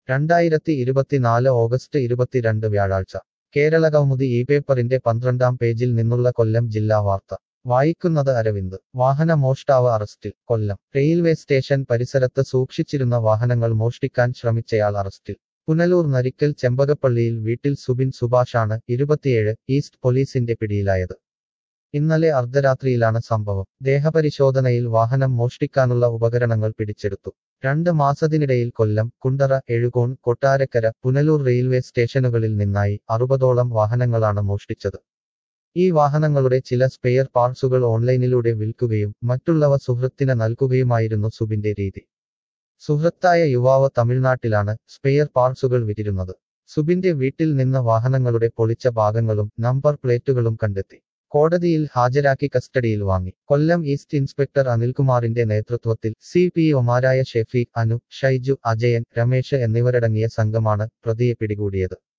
രണ്ടായിരത്തി ഇരുപത്തിനാല് ഓഗസ്റ്റ് ഇരുപത്തിരണ്ട് വ്യാഴാഴ്ച കേരളകൗമുദി ഈ പേപ്പറിന്റെ പന്ത്രണ്ടാം പേജിൽ നിന്നുള്ള കൊല്ലം ജില്ലാ വാർത്ത വായിക്കുന്നത് അരവിന്ദ് വാഹന മോഷ്ടാവ് അറസ്റ്റിൽ കൊല്ലം റെയിൽവേ സ്റ്റേഷൻ പരിസരത്ത് സൂക്ഷിച്ചിരുന്ന വാഹനങ്ങൾ മോഷ്ടിക്കാൻ ശ്രമിച്ചയാൾ അറസ്റ്റിൽ പുനലൂർ നരിക്കൽ ചെമ്പകപ്പള്ളിയിൽ വീട്ടിൽ സുബിൻ സുഭാഷാണ് ഇരുപത്തിയേഴ് ഈസ്റ്റ് പോലീസിന്റെ പിടിയിലായത് ഇന്നലെ അർദ്ധരാത്രിയിലാണ് സംഭവം ദേഹപരിശോധനയിൽ വാഹനം മോഷ്ടിക്കാനുള്ള ഉപകരണങ്ങൾ പിടിച്ചെടുത്തു രണ്ട് മാസത്തിനിടയിൽ കൊല്ലം കുണ്ടറ എഴുകോൺ കൊട്ടാരക്കര പുനലൂർ റെയിൽവേ സ്റ്റേഷനുകളിൽ നിന്നായി അറുപതോളം വാഹനങ്ങളാണ് മോഷ്ടിച്ചത് ഈ വാഹനങ്ങളുടെ ചില സ്പെയർ പാർട്സുകൾ ഓൺലൈനിലൂടെ വിൽക്കുകയും മറ്റുള്ളവ സുഹൃത്തിന് നൽകുകയുമായിരുന്നു സുബിന്റെ രീതി സുഹൃത്തായ യുവാവ് തമിഴ്നാട്ടിലാണ് സ്പെയർ പാർട്സുകൾ വിറ്റിരുന്നത് സുബിന്റെ വീട്ടിൽ നിന്ന് വാഹനങ്ങളുടെ പൊളിച്ച ഭാഗങ്ങളും നമ്പർ പ്ലേറ്റുകളും കണ്ടെത്തി കോടതിയിൽ ഹാജരാക്കി കസ്റ്റഡിയിൽ വാങ്ങി കൊല്ലം ഈസ്റ്റ് ഇൻസ്പെക്ടർ അനിൽകുമാറിന്റെ നേതൃത്വത്തിൽ സി പി ഒമാരായ ഷെഫീഖ് അനു ഷൈജു അജയൻ രമേശ് എന്നിവരടങ്ങിയ സംഘമാണ് പ്രതിയെ പിടികൂടിയത്